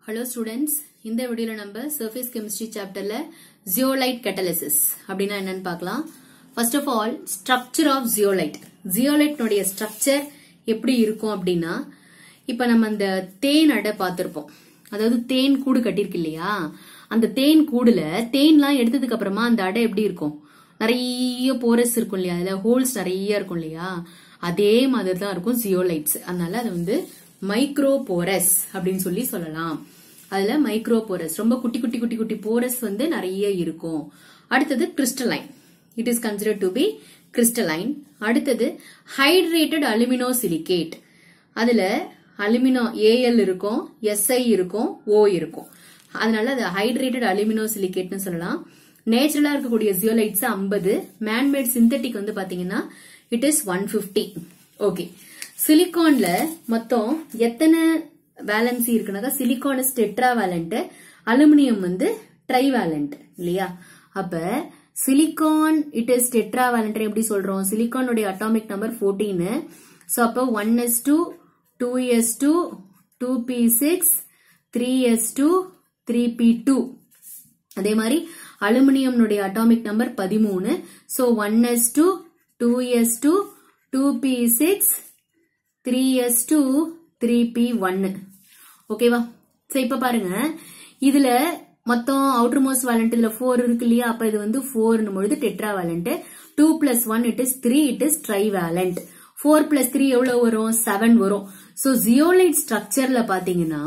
hello students இந்த வீடியோல நம்ம சர்ஃபேஸ் கெமிஸ்ட்ரி சாப்டர்ல ஜியோலைட் கெட்டலிசிஸ் அப்படின்னா என்னன்னு பார்க்கலாம் first of all structure of zeolite ஜியோலைட்னுடைய ஸ்ட்ரக்சர் எப்படி இருக்கும் அப்படின்னா இப்ப நம்ம அந்த தேன் அடை பார்த்திருப்போம் அதாவது தேன் கூடு கட்டியிருக்கு இல்லையா அந்த தேன் கூடுல தேன்லாம் எடுத்ததுக்கு அப்புறமா அந்த அடை எப்படி இருக்கும் நிறைய போரஸ் இருக்கும் இல்லையா அதுல ஹோல்ஸ் நிறைய இருக்கும் இல்லையா அதே மாதிரி தான் இருக்கும் ஜியோலைட்ஸ் அதனால அது வந்து மைக்ரோ போரஸ் அப்படின்னு சொல்லி சொல்லலாம் அதுல மைக்ரோ போரஸ் ரொம்ப குட்டி குட்டி குட்டி குட்டி போரஸ் வந்து நிறைய இருக்கும் அடுத்தது crystalline it is consider to be crystalline அடுத்தது ஹைட்ரேட்டட் அலுமினோ சிலிகேட் அதுல அலுமினோ ஏஎல் இருக்கும் எஸ்ஐ இருக்கும் ஓ இருக்கும் அதனால அது ஹைட்ரேட்டட் அலுமினோ சிலிகேட்னு சொல்லலாம் நேச்சுரலா இருக்கக்கூடிய ஜியோலைட்ஸ் ஐம்பது மேன்மேட் சிந்தட்டிக் வந்து பாத்தீங்கன்னா it is one fifty okay சிலிகான்ல மொத்தம் எத்தனை வேலன்சி இருக்குனாக்கா silicon is tetravalent aluminium வந்து ட்ரை வேலண்ட் இல்லையா அப்ப silicon it is tetravalent எப்படி சொல்றோம் சிலிகானுடைய அட்டாமிக் நம்பர் ஃபோர்டீன் ஸோ அப்போ one S two two S two two P six three S two three P two அதே மாதிரி அலுமினியம்னுடைய அட்டாமிக் நம்பர் பதிமூணு so one S two two S two two P six three S two three P ஒன்னு ஓகேவா சரி இப்ப பாருங்க இதுல மொத்தம் அவுட்டர் மோஸ்ட் வேலண்ட் இதுல ஃபோர் இருக்கு இல்லையா அப்ப இது வந்து ஃபோர்னு பொழுது tetravalent two plus one it is three it is trivalent four plus three எவ்வளவு வரும் செவன் வரும் சோ ஜியோலைட் ஸ்ட்ரக்சர்ல பாத்தீங்கன்னா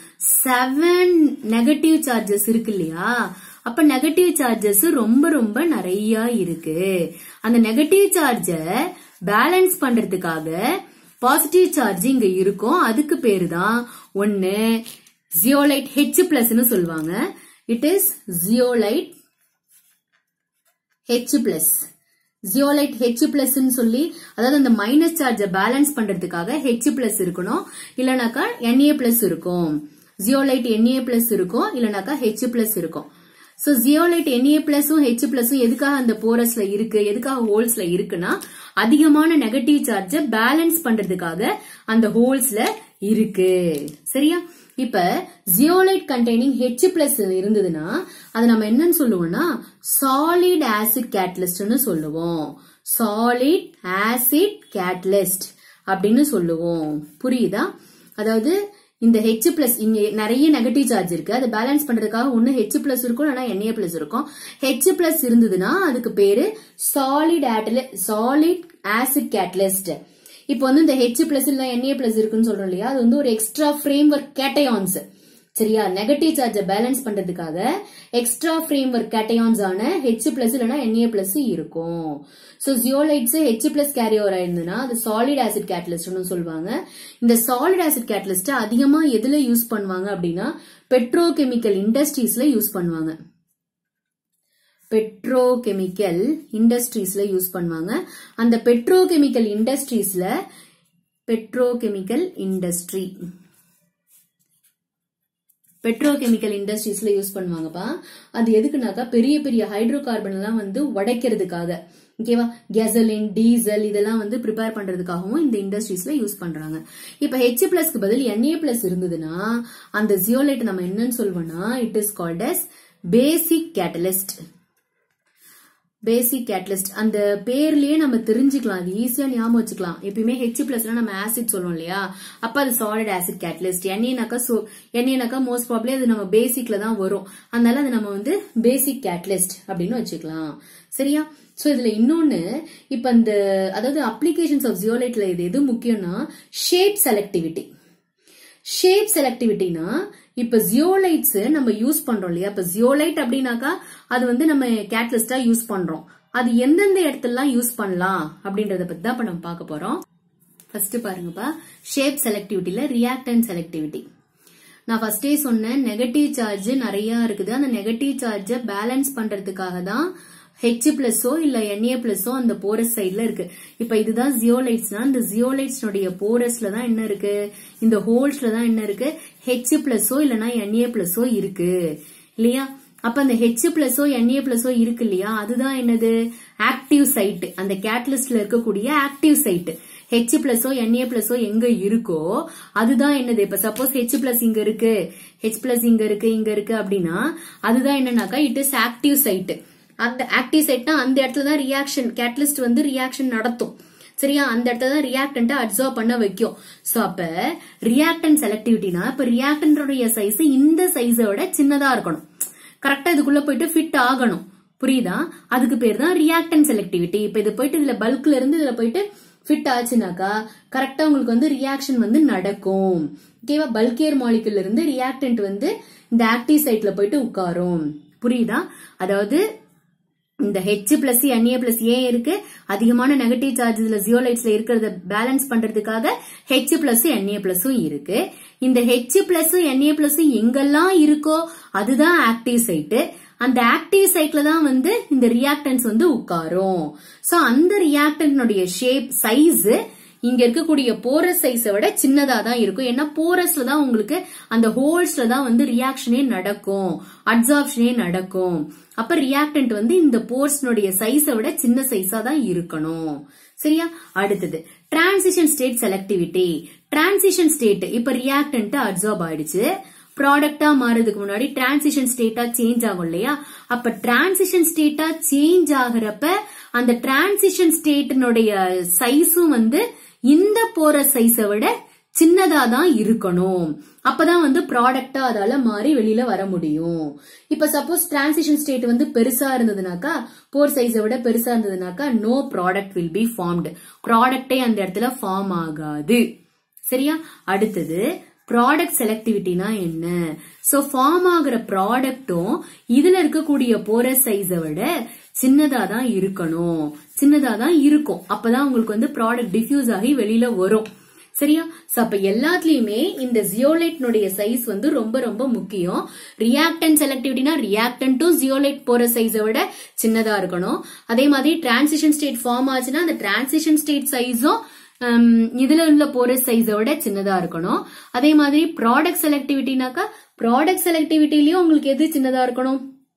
செவன் நெகட்டிவ் சார்ஜஸ் இருக்கு இல்லையா அப்ப நெகட்டிவ் சார்ஜஸ் ரொம்ப ரொம்ப நிறைய இருக்கு அந்த நெகட்டிவ் சார்ஜ பேலன்ஸ் பண்றதுக்காக பாசிட்டிவ் சார்ஜ் இங்க இருக்கும் அதுக்கு பேரு தான் ஒன்னு ஜியோலைட் ஹெச் பிளஸ்னு சொல்லுவாங்க it is zeolite H plus zeolite H plus சொல்லி அதாவது அந்த மைனஸ் சார்ஜ பேலன்ஸ் பண்றதுக்காக ஹெச் பிளஸ் இருக்கணும் இல்லனாக்கா என்ஏ பிளஸ் இருக்கும் ஜியோலைட் என்ஏ பிளஸ் இருக்கும் இல்லனாக்கா ஹெச் பிளஸ் இருக்கும் சோ ஜியோலைட் என்ஏ பிளஸும் ஹெச் பிளஸும் எதுக்காக அந்த போரஸ்ல இருக்கு எதுக்காக ஹோல்ஸ்ல இருக்குன்னா அதிகமான நெகட்டிவ் சார்ஜ பேலன்ஸ் பண்றதுக்காக அந்த ஹோல்ஸ்ல இருக்கு சரியா இப்ப ஜியோலைட் கண்டெய்னிங் ஹெச் பிளஸ் இருந்ததுன்னா அதை நம்ம என்னன்னு சொல்லுவோம்னா சாலிட் ஆசிட் கேட்டலிஸ்ட்னு சொல்லுவோம் சாலிட் ஆசிட் கேட்டலிஸ்ட் அப்படின்னு சொல்லுவோம் புரியுதா அதாவது இந்த ஹெச் பிளஸ் இங்க நிறைய நெகட்டிவ் சார்ஜ் இருக்கு அதை பேலன்ஸ் பண்றதுக்காக ஒன்னு ஹெச் பிளஸ் இருக்கும் இல்லைன்னா என்ஏ பிளஸ் இருக்கும் ஹெச் பிளஸ் இருந்ததுன்னா அதுக்கு பேரு சாலிட் சாலிட் ஆசிட் கேட்டலிஸ்ட் இப்போ வந்து இந்த ஹெச் பிளஸ் இல்ல என்ஏ பிளஸ் இருக்குன்னு சொல்றோம் இல்லையா அது வந்து ஒரு எக்ஸ்ட்ரா ஃப்ரேம் ஒர்க் கேட்டயான்ஸ் சரியா நெகட்டிவ் சார்ஜ பேலன்ஸ் பண்றதுக்காக எக்ஸ்ட்ரா ஃப்ரேம் ஒர்க் கேட்டயான்ஸ் ஆன ஹெச் பிளஸ் இல்லைன்னா என்ஏ பிளஸ் இருக்கும் so zeolites H plus carry over ஆயிருந்ததுன்னா அது சாலிட் ஆசிட் கேட்டலிஸ்ட்னு சொல்லுவாங்க இந்த சாலிட் ஆசிட் கேட்டலிஸ்ட் அதிகமா எதுல யூஸ் பண்ணுவாங்க அப்படின்னா பெட்ரோ கெமிக்கல் இண்டஸ்ட்ரீஸ்ல யூஸ் பண்ணுவாங்க பெட்ரோ கெமிக்கல் இண்டஸ்ட்ரீஸ்ல யூஸ் பண்ணுவாங்க அந்த பெட்ரோ கெமிக்கல் இண்டஸ்ட்ரீஸ்ல petrochemical industry petrochemical இண்டஸ்ட்ரீஸ்ல யூஸ் பண்ணுவாங்கப்பா அது எதுக்குனாக்கா பெரிய பெரிய ஹைட்ரோ கார்பன் எல்லாம் வந்து உடைக்கிறதுக்காக ஓகேவா கெசலின் டீசல் இதெல்லாம் வந்து ப்ரிப்பேர் பண்றதுக்காகவும் இந்த இண்டஸ்ட்ரீஸ்ல யூஸ் பண்றாங்க இப்ப ஹெச் பிளஸ்க்கு பதில் என்ஏ பிளஸ் இருந்ததுன்னா அந்த ஜியோலைட் நம்ம என்னன்னு சொல்லுவோம்னா it is called as basic catalyst basic catalyst அந்த பேர்லயே நம்ம தெரிஞ்சுக்கலாம் அது ஈஸியா ஞாபகம் வச்சுக்கலாம் எப்பயுமே ஹெச் பிளஸ்னா நம்ம ஆசிட் சொல்லுவோம் இல்லையா அப்ப அது சாலிட் ஆசிட் கேட்டலிஸ்ட் எண்ணெய்னாக்கா சோ எண்ணெய்னாக்கா மோஸ்ட் ப்ராப்ளி அது நம்ம பேசிக்ல தான் வரும் அதனால அது நம்ம வந்து பேசிக் கேட்டலிஸ்ட் அப்படின்னு வச்சுக்கலாம் சரியா சோ இதுல இன்னொன்னு இப்ப இந்த அதாவது அப்ளிகேஷன்ஸ் ஆஃப் ஜியோலைட்ல இது எது முக்கியம்னா ஷேப் செலக்டிவிட்டி ஷேப் செலக்டிவிட்டினா இப்ப ஜியோலைட்ஸ் நம்ம யூஸ் பண்றோம் இல்லையா இப்ப ஜியோலைட் அப்படின்னாக்கா அது வந்து நம்ம கேட்லிஸ்டா யூஸ் பண்றோம் அது எந்தெந்த இடத்துலலாம் யூஸ் பண்ணலாம் அப்படின்றத பத்தி தான் இப்ப நம்ம பார்க்க போறோம் ஃபர்ஸ்ட் பாருங்கப்பா ஷேப் செலக்டிவிட்டில ரியாக்டன் செலக்டிவிட்டி நான் ஃபர்ஸ்டே சொன்னேன் நெகட்டிவ் சார்ஜ் நிறைய இருக்குது அந்த நெகட்டிவ் சார்ஜ பேலன்ஸ் பண்றதுக்காக தான் ஹெச் பிளஸோ இல்ல என்ஏ பிளஸோ அந்த போரஸ் சைட்ல இருக்கு இப்ப இதுதான் ஜியோலைட்ஸ்னா இந்த ஜியோலைட்ஸ்னுடைய போரஸ்ல தான் என்ன இருக்கு இந்த ஹோல்ஸ்ல தான் என்ன இருக்கு ஹெச் பிளஸோ இல்லனா என்ஏ பிளஸோ இருக்கு இல்லையா அப்ப அந்த ஹெச் பிளஸோ என்ஏ பிளஸோ இருக்கு இல்லையா அதுதான் என்னது ஆக்டிவ் சைட் அந்த கேட்டலிஸ்ட்ல இருக்கக்கூடிய ஆக்டிவ் சைட் ஹெச் பிளஸோ என்ஏ பிளஸோ எங்க இருக்கோ அதுதான் என்னது இப்ப சப்போஸ் ஹெச் பிளஸ் இங்க இருக்கு ஹெச் பிளஸ் இங்க இருக்கு இங்க இருக்கு அப்படின்னா அதுதான் என்னன்னாக்கா இட் இஸ் ஆக்டிவ் சைட் அந்த ஆக்டிவ் சைட்னா அந்த இடத்துல தான் ரியாக்ஷன் கேட்டலிஸ்ட் வந்து ரியாக்ஷன் நடத்தும் சரியா அந்த இடத்துல தான் ரியாக்டன்ட் அப்சர்வ் பண்ண வைக்கும் சோ அப்ப ரியாக்டன் செலக்டிவிட்டினா இப்ப ரியாக்டன்டோடைய சைஸ் இந்த சைஸை விட சின்னதா இருக்கணும் கரெக்டா இதுக்குள்ள போயிட்டு ஃபிட் ஆகணும் புரியுதா அதுக்கு பேர் தான் ரியாக்டன் செலக்டிவிட்டி இப்ப இது போயிட்டு இதுல பல்க்ல இருந்து இதுல போயிட்டு ஃபிட் ஆச்சுனாக்கா கரெக்டா உங்களுக்கு வந்து ரியாக்ஷன் வந்து நடக்கும் ஓகேவா பல்கியர் மாலிகுல்ல இருந்து ரியாக்டன்ட் வந்து இந்த ஆக்டிவ் சைட்ல போயிட்டு உட்காரும் புரியுதா அதாவது இந்த ஹெச் பிளஸ் என்ஏ பிளஸ் ஏன் இருக்கு அதிகமான நெகட்டிவ் சார்ஜ் இதுல ஜியோலைட்ஸ்ல இருக்கிறத பேலன்ஸ் பண்றதுக்காக ஹெச் பிளஸ் என்ஏ பிளஸும் இருக்கு இந்த ஹெச் பிளஸ் என்ஏ பிளஸ் எங்கெல்லாம் இருக்கோ அதுதான் ஆக்டிவ் சைட்டு அந்த ஆக்டிவ் சைட்ல தான் வந்து இந்த ரியாக்டன்ஸ் வந்து உட்காரும் சோ அந்த ரியாக்டன்னுடைய ஷேப் சைஸ் இங்க இருக்கக்கூடிய போரஸ் சைஸை விட சின்னதா தான் இருக்கும் ஏன்னா போரஸ்ல தான் உங்களுக்கு அந்த ஹோல்ஸ்ல தான் வந்து ரியாக்ஷனே நடக்கும் அப்சார்ப்ஷனே நடக்கும் அப்ப ரியாக்டன்ட் வந்து இந்த போர்ஸ்னுடைய சைஸை விட சின்ன சைஸா தான் இருக்கணும் சரியா அடுத்தது transition state selectivity transition state இப்ப ரியாக்டன்ட் அப்சார்ப் ஆயிடுச்சு ப்ராடக்டா மாறதுக்கு முன்னாடி டிரான்சிஷன் ஸ்டேட்டா சேஞ்ச் ஆகும் இல்லையா அப்ப டிரான்சிஷன் ஸ்டேட்டா சேஞ்ச் ஆகுறப்ப அந்த டிரான்சிஷன் ஸ்டேட்டினுடைய சைஸும் வந்து இந்த போற சைஸை விட சின்னதா தான் இருக்கணும் அப்பதான் வந்து ப்ராடக்டா அதால மாறி வெளியில வர முடியும் இப்ப சப்போஸ் டிரான்சிஷன் ஸ்டேட் வந்து பெருசா இருந்ததுனாக்கா போர் சைஸை விட பெருசா இருந்ததுனாக்கா no product will be formed ப்ராடக்டே அந்த இடத்துல ஃபார்ம் ஆகாது சரியா அடுத்தது ப்ராடக்ட் செலக்டிவிட்டினா என்ன சோ ஃபார்ம் ஆகுற ப்ராடக்டும் இதுல இருக்கக்கூடிய போரஸ் சைஸை விட சின்னதா தான் இருக்கணும் சின்னதா தான் இருக்கும் அப்பதான் உங்களுக்கு வந்து ப்ராடக்ட் டிஃப்யூஸ் ஆகி வெளியில வரும் சரியா சோ அப்ப எல்லாத்துலயுமே இந்த ஜியோலைட்னுடைய சைஸ் வந்து ரொம்ப ரொம்ப முக்கியம் ரியாக்டன் செலக்டிவிட்டினா ரியாக்டன் டு ஜியோலைட் போற சைஸை விட சின்னதா இருக்கணும் அதே மாதிரி டிரான்சிஷன் ஸ்டேட் ஃபார்ம் ஆச்சுன்னா அந்த டிரான்சிஷன் ஸ்டேட் சைஸும் இதுல உள்ள போரஸ் சைஸை விட சின்னதா இருக்கணும் அதே மாதிரி ப்ராடக்ட் செலக்டிவிட்டினாக்கா ப்ராடக்ட் செலக்டிவிட்டிலயும் உங்களுக்கு எது சின்னதா இருக்கணும்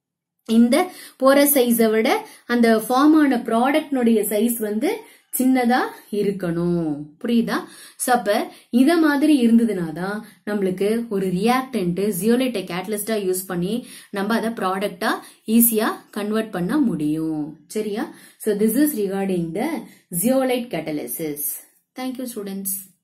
இந்த போரஸ் சைஸை விட அந்த ஃபார்ம் ஆன ப்ராடக்ட்னுடைய சைஸ் வந்து சின்னதா இருக்கணும் புரியுதா சோ அப்ப இத மாதிரி இருந்ததுனா தான் நம்மளுக்கு ஒரு ரியாக்டன்ட் ஜியோலைட்டை கேட்டலிஸ்டா யூஸ் பண்ணி நம்ம அதை ப்ராடக்டா ஈஸியா கன்வெர்ட் பண்ண முடியும் சரியா so this is regarding the zeolite catalysis thank you students